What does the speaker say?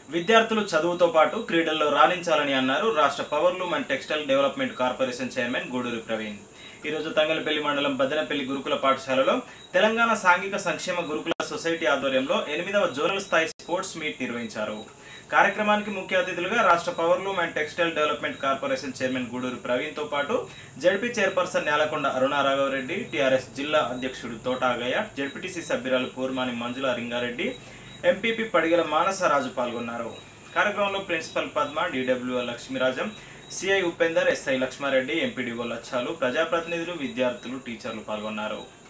విద్యార్థులు చదువుతో పాటు క్రీడల్లో రాణించాలని అన్నారు రాష్ట్ర powerloom and textile development corporation chairman Guduri Praveen ఈరోజు తంగలపల్లి మండలం బద్దనపల్లి గురుకుల పాఠశాలలో తెలంగాణ సాంఘిక సంక్షేమ గురుకుల సొసైటీ ఆధ్వర్యంలో ఎనిమిదవ జోనల్ స్థాయి స్పోర్ట్స్ మీట్ నిర్వహించారు కార్యక్రమానికి ముఖ్య అతిథులుగా రాష్ట్ర powerloom and textile development corporation chairman Gudur ప్రవీణ్తో పాటు ZP chairperson Nelakonda Aruna Raghava Reddy TRS జిల్లా అధ్యక్షుడు తోటాగయ్య జడ్పీటీసీ సభ్యురాలు పూర్మాని మంజుల రింగారెడ్డి ఎంపీపీ పడిగల మానసరాజు పాల్గొన్నారు కార్యక్రమంలో principal Padma DW Lakshmi Rajam CI Upender SI Lakshma Reddy MPDO Lachchalu ప్రజాప్రతినిధులు విద్యార్థులు టీచర్లు పాల్గొన్నారు